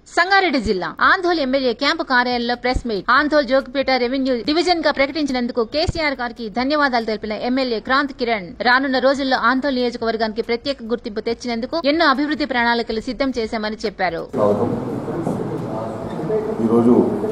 సంగారెడ్డి జిల్లా Andol MLA camp కార్యాలయంలో press meet Andol Jogipet revenue division గా ప్రకటించినందుకు కేసీఆర్ గారికి ధన్యవాదాలు తెలిపిన ఎమ్మెల్యే క్రాంత్ కిరణ్ రానున్న రోజుల్లో ఆందోళ్ నియోజకవర్గానికి ప్రత్యేక గుర్తింపు తెచ్చినందుకు ఎన్నో అభివృద్ధి ప్రణాళికలు సిద్ధం చేశామని చెప్పారు స్వాగతం ఈరోజు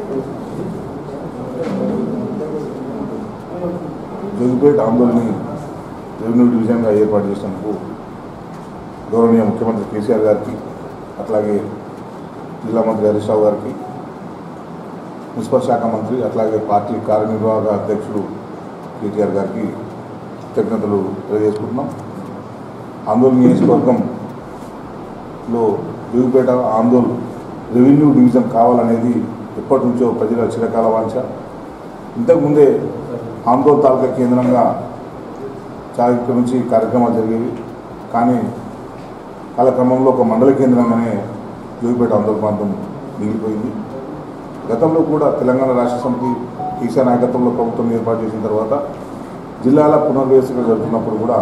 జోగిపేట ఆందోళనని రెవెన్యూ డివిజన్గా ఏర్పాటు చేసినందుకు గౌరవనీయ ముఖ్యమంత్రి కేసీఆర్ గారికి అట్లాగే జిల్లా మంత్రి హరీష్ రావు గారికి మున్సిపల్ శాఖ మంత్రి అట్లాగే పార్టీ కార్యనిర్వాహక అధ్యక్షుడు కేటీఆర్ గారికి కృతజ్ఞతలు తెలియజేసుకుంటున్నాం ఆందోళన నియోజకవర్గంలో జోగిపేట ఆందోళన రెవెన్యూ డివిజన్ కావాలనేది ఎప్పటి నుంచో ప్రజల చిరకాల వాంఛ ఇంతకుముందే ఆందోళన తాలూకా కేంద్రంగా చాలా ఇక్కడ నుంచి కార్యక్రమాలు జరిగేవి కానీ కాలక్రమంలో ఒక మండల కేంద్రంగానే జోగిపేట ఆందోళన ప్రాంతం మిగిలిపోయింది గతంలో కూడా తెలంగాణ రాష్ట్ర సమితి కేసీఆర్ నాయకత్వంలో ప్రభుత్వం ఏర్పాటు చేసిన తర్వాత జిల్లాల పునర్వ్యవస్థ జరుగుతున్నప్పుడు కూడా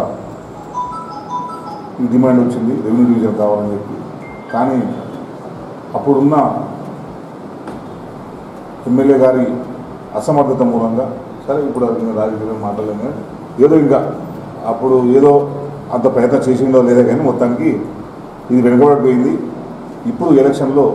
ఈ డిమాండ్ వచ్చింది రెవెన్యూ డివిజన్ కావాలని చెప్పి కానీ అప్పుడున్న ఎమ్మెల్యే గారి అసమర్థత మూలంగా సరే ఇప్పుడు అది నేను రాజకీయం మాట్లాడలేము కానీ ఏదో ఇంకా అప్పుడు ఏదో అంత ప్రయత్నం చేసిండో లేదో కానీ మొత్తానికి ఇది వెనుకబడిపోయింది ఇప్పుడు ఎలక్షన్లో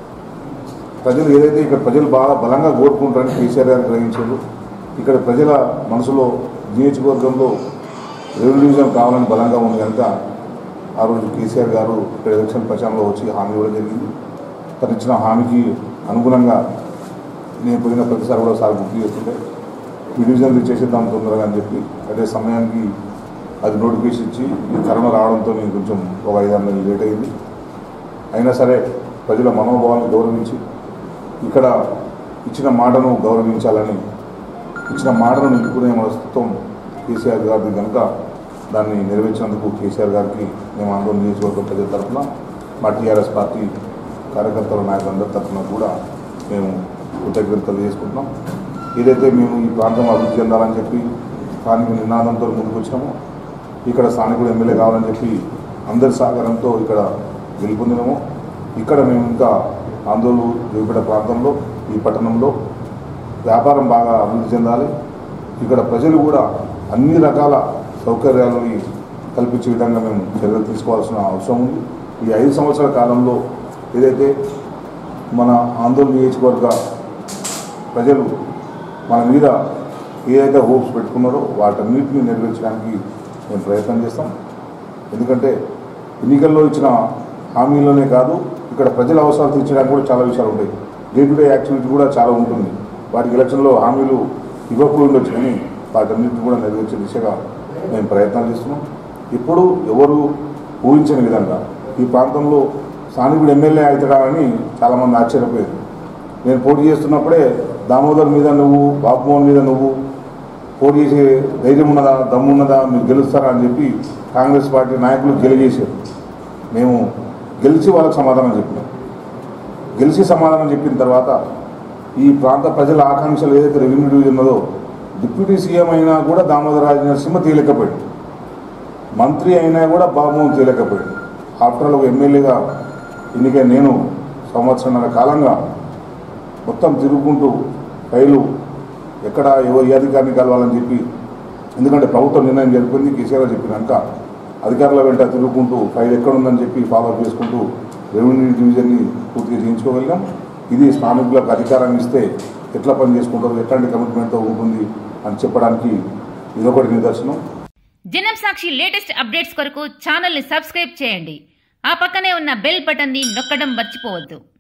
ప్రజలు ఏదైతే ఇక్కడ ప్రజలు బాగా బలంగా కోరుకుంటారని కేసీఆర్ గారు గ్రహించారు ఇక్కడ ప్రజల మనసులో నియోజకవర్గంలో రెవెన్యూ డివిజన్ కావాలని బలంగా ఉంది కనుక ఆ రోజు కేసీఆర్ గారు ఇక్కడ ఎలక్షన్ ప్రచారంలో వచ్చి హామీ ఇవ్వడం జరిగింది తను ఇచ్చిన హామీకి అనుగుణంగా నేను పోయిన ప్రతిసారి కూడా సార్ గుర్తు చేస్తుంటే ఈ డివిజన్ చేసేద్దాం తొందరగా అని చెప్పి అదే సమయానికి అది నోటిఫికేషన్ ఇచ్చి ఈ కరోనా రావడంతో నేను కొంచెం ఒక ఐదు ఆరు నెలలు లేట్ అయింది అయినా సరే ప్రజల మనోభావాన్ని గౌరవించి ఇక్కడ ఇచ్చిన మాటను గౌరవించాలని ఇచ్చిన మాటను నిలుపుకునే మనస్తత్వం కేసీఆర్ గారిది కనుక దాన్ని నెరవేర్చినందుకు కేసీఆర్ గారికి మేము ఆందోళన నియోజకవర్గం ప్రజల తరఫున మా టీఆర్ఎస్ పార్టీ కార్యకర్తల నాయకులందరి తరఫున కూడా మేము కృతజ్ఞతలు తెలియజేసుకుంటున్నాం ఏదైతే మేము ఈ ప్రాంతం అభివృద్ధి చెందాలని చెప్పి స్థానిక నినాదంతో ముందుకు వచ్చామో ఇక్కడ స్థానికుడు ఎమ్మెల్యే కావాలని చెప్పి అందరి సహకారంతో ఇక్కడ గెలుపొందినాము ఇక్కడ మేము ఇంకా ఆందోళన జోగిపేట ప్రాంతంలో ఈ పట్టణంలో వ్యాపారం బాగా అభివృద్ధి చెందాలి ఇక్కడ ప్రజలు కూడా అన్ని రకాల సౌకర్యాలని కల్పించే విధంగా మేము చర్యలు తీసుకోవాల్సిన అవసరం ఉంది ఈ ఐదు సంవత్సరాల కాలంలో ఏదైతే మన ఆందోళన నియోజకవర్గ ప్రజలు మన మీద ఏదైతే హోప్స్ పెట్టుకున్నారో వాటన్నిటిని నెరవేర్చడానికి మేము ప్రయత్నం చేస్తాం ఎందుకంటే ఎన్నికల్లో ఇచ్చిన హామీలోనే కాదు ఇక్కడ ప్రజల అవసరాలు తీర్చడానికి కూడా చాలా విషయాలు ఉంటాయి డే టు డే యాక్టివిటీ కూడా చాలా ఉంటుంది వాటికి ఎలక్షన్లో హామీలు ఇవ్వకుండా ఉండొచ్చు కానీ వాటన్నిటిని కూడా నెరవేర్చే దిశగా మేము ప్రయత్నాలు చేస్తున్నాం ఇప్పుడు ఎవరు ఊహించని విధంగా ఈ ప్రాంతంలో స్థానికుడు ఎమ్మెల్యే అవుతాడా అని చాలామంది ఆశ్చర్యపోయారు నేను పోటీ చేస్తున్నప్పుడే దామోదర్ మీద నువ్వు బాబుమోహన్ మీద నువ్వు పోటీ చేసే ధైర్యం ఉన్నదా దమ్ము ఉన్నదా మీరు గెలుస్తారా అని చెప్పి కాంగ్రెస్ పార్టీ నాయకులు గెలిచేశారు మేము గెలిచి వాళ్ళకి సమాధానం చెప్పినాం గెలిచి సమాధానం చెప్పిన తర్వాత ఈ ప్రాంత ప్రజల ఆకాంక్షలు ఏదైతే రెవెన్యూ డివిజన్ ఉన్నదో డిప్యూటీ సీఎం అయినా కూడా దామోదర్ రాజ నరసింహ తేలికపోయాడు మంత్రి అయినా కూడా బాబుమోహన్ తేలికపోయాడు ఆఫ్టర్ ఆల్ ఒక ఎమ్మెల్యేగా ఎన్నికై నేను సంవత్సరంన్నర కాలంగా మొత్తం తిరుగుకుంటూ ఫైలు ఎక్కడ ఎవరు ఏ అధికారిని కలవాలని చెప్పి ఎందుకంటే ప్రభుత్వం నిర్ణయం జరిపింది కేసీఆర్ చెప్పినాక అధికారుల వెంట తిరుగుకుంటూ ఫైల్ ఎక్కడుందని చెప్పి ఫాలోఅప్ చేసుకుంటూ రెవెన్యూ డివిజన్ని పూర్తిగా చేయించుకోగలిగాం ఇది స్థానికులకు అధికారం ఇస్తే ఎట్లా పని చేసుకుంటారు ఎట్లాంటి కమిట్మెంట్తో ఉంటుంది అని చెప్పడానికి ఇదొకటి నిదర్శనం జనం సాక్షి లేటెస్ట్ అప్డేట్స్ కొరకు ఛానల్ ని సబ్స్క్రైబ్ చేయండి ఆ పక్కనే ఉన్న బెల్ బటన్ ని నొక్కడం మర్చిపోవద్దు